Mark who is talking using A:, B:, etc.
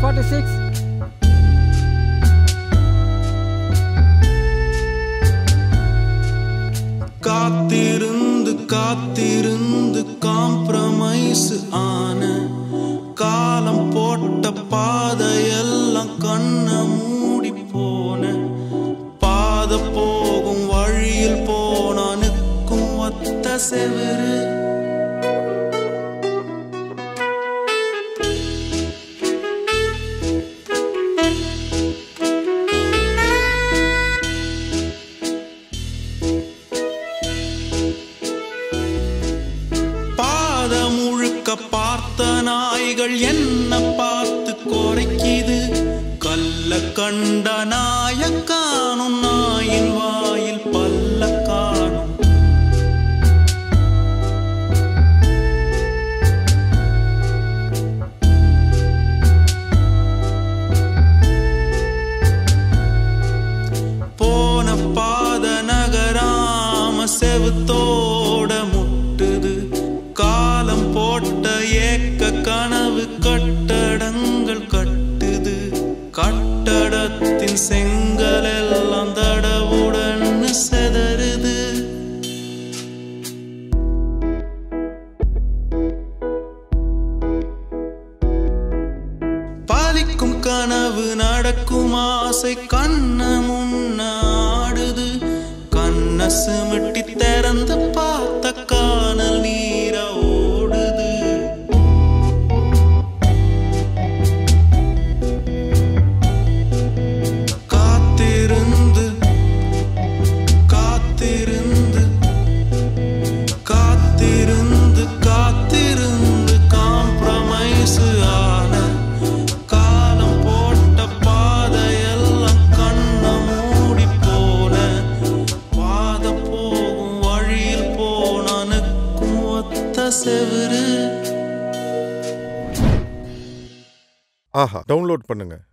A: forty six
B: காத்திருந்து காத்திருந்து compromise ஆன காலம் போட்ட பாதையெல்லாம் கண்ண மூடி போன பாத போகும் வழியில் போனானுக்கும் ஒத்த செவரு பாத முழுக்க பார்த்த நாய்கள் என்ன பார்த்து குறைக்குது கல்ல கண்ட நாய காணும் நாயின் வாயில் பல்ல காணும் போன பாத நகராம செவுத்தோட முட்டுது காலம் போட்ட ஏக்க கனவு கட்டடங்கள் கட்டுது கட்டடத்தின் செங்கல் எல்லாம் தடவுடன் செதறுது பாலிக்கும் கனவு நடக்கும் ஆசை கண்ண முன்னாடுது கண்ண சிமிட்டி திறந்து பார்த்த காணல் நீர ஓடுது காத்திருந்து காத்திருந்து காத்திருந்து காத்திருந்து காம்ப்ரமைஸ் ஆன காலம் போட்ட பாதையெல்லாம் கண்ண மூடி போன பாத போகும் வழியில் போனானுக்கும் ஒத்த செவரு
C: ஆஹா டவுன்லோட் பண்ணுங்க